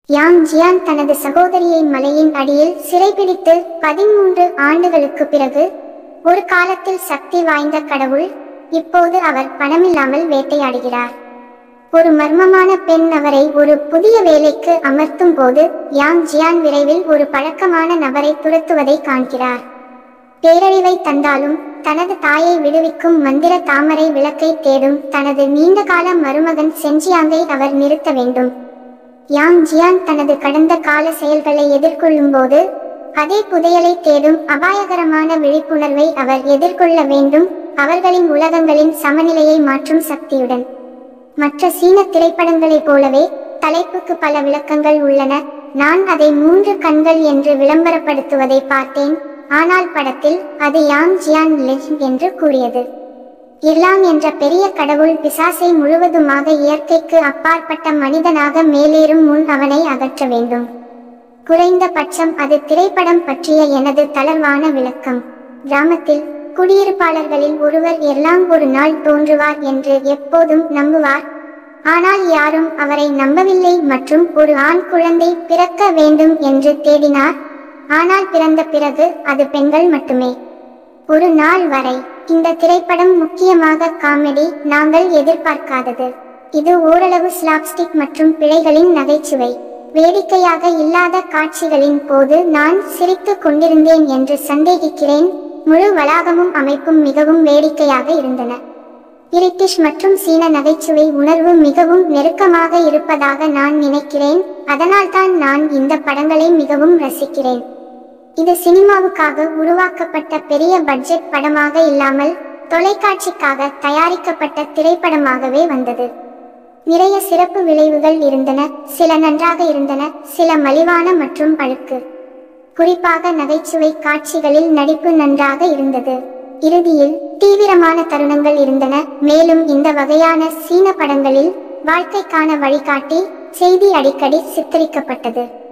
Yang ஜியான் தனது சகோதரியை மலையின் அடியில் சிறைபிடித்து பதிமூன்று ஆண்டுகளுக்கு பிறகு ஒரு காலத்தில் சக்தி வாய்ந்த கடவுள் இப்போது அவர் பணமில்லாமல் வேட்டையாடுகிறார் ஒரு மர்மமான பெண் அவரை ஒரு புதிய வேலைக்கு அமர்த்தும் போது யாங் ஜியான் விரைவில் ஒரு பழக்கமான நபரை துரத்துவதை காண்கிறார் பேரழிவை தந்தாலும் தனது தாயை விடுவிக்கும் மந்திர தாமரை விளக்கை தேடும் தனது நீண்டகால மருமகன் செஞ்சியாங்கை அவர் நிறுத்த வேண்டும் யாங் ஜியான் தனது கடந்த கால செயல்களை எதிர்கொள்ளும் போது அதே புதையலை தேடும் அபாயகரமான விழிப்புணர்வை அவர் எதிர்கொள்ள வேண்டும் அவர்களின் உலகங்களின் சமநிலையை மாற்றும் சக்தியுடன் மற்ற சீன திரைப்படங்களைப் போலவே தலைப்புக்கு பல விளக்கங்கள் உள்ளன நான் அதை மூன்று கண்கள் என்று விளம்பரப்படுத்துவதை பார்த்தேன் ஆனால் படத்தில் அது யாங் ஜியான் லெஜ் என்று கூறியது இர்லாம் என்ற பெரிய கடவுள் பிசாசை முழுவதுமாக இயற்கைக்கு அப்பாற்பட்ட மனிதனாக மேலேறும் முன் அவனை அகற்ற வேண்டும் குறைந்த பட்சம் அது திரைப்படம் பற்றிய எனது தளர்வான விளக்கம் கிராமத்தில் குடியிருப்பாளர்களில் ஒருவர் எல்லாம் ஒரு நாள் தோன்றுவார் என்று எப்போதும் நம்புவார் ஆனால் யாரும் அவரை நம்பவில்லை மற்றும் ஒரு ஆண் குழந்தை பிறக்க வேண்டும் என்று தேடினார் ஆனால் பிறந்த பிறகு அது பெண்கள் மட்டுமே ஒரு நாள் வரை இந்த திரைப்படம் முக்கியமாக காமெடி நாங்கள் எதிர்பார்க்காதது இது ஓரளவு ஸ்லாப்ஸ்டிக் மற்றும் பிழைகளின் நகைச்சுவை வேடிக்கையாக இல்லாத காட்சிகளின் போது நான் சிரித்துக் கொண்டிருந்தேன் என்று சந்தேகிக்கிறேன் முழு வளாகமும் அமைப்பும் மிகவும் வேடிக்கையாக இருந்தன பிரிட்டிஷ் மற்றும் சீன நகைச்சுவை உணர்வு மிகவும் நெருக்கமாக இருப்பதாக நான் நினைக்கிறேன் அதனால்தான் நான் இந்த படங்களை மிகவும் ரசிக்கிறேன் இது சினிமாவுக்காக உருவாக்கப்பட்ட பெரிய பட்ஜெட் படமாக இல்லாமல் தொலைக்காட்சிக்காக தயாரிக்கப்பட்ட திரைப்படமாகவே வந்தது நிறைய சிறப்பு விளைவுகள் இருந்தன சில நன்றாக இருந்தன சில மலிவான மற்றும் அழுக்கு குறிப்பாக நகைச்சுவை காட்சிகளில் நடிப்பு நன்றாக இருந்தது இறுதியில் தீவிரமான தருணங்கள் இருந்தன மேலும் இந்த வகையான சீன படங்களில் வாழ்க்கைக்கான வழிகாட்டி செய்தி அடிக்கடி சித்தரிக்கப்பட்டது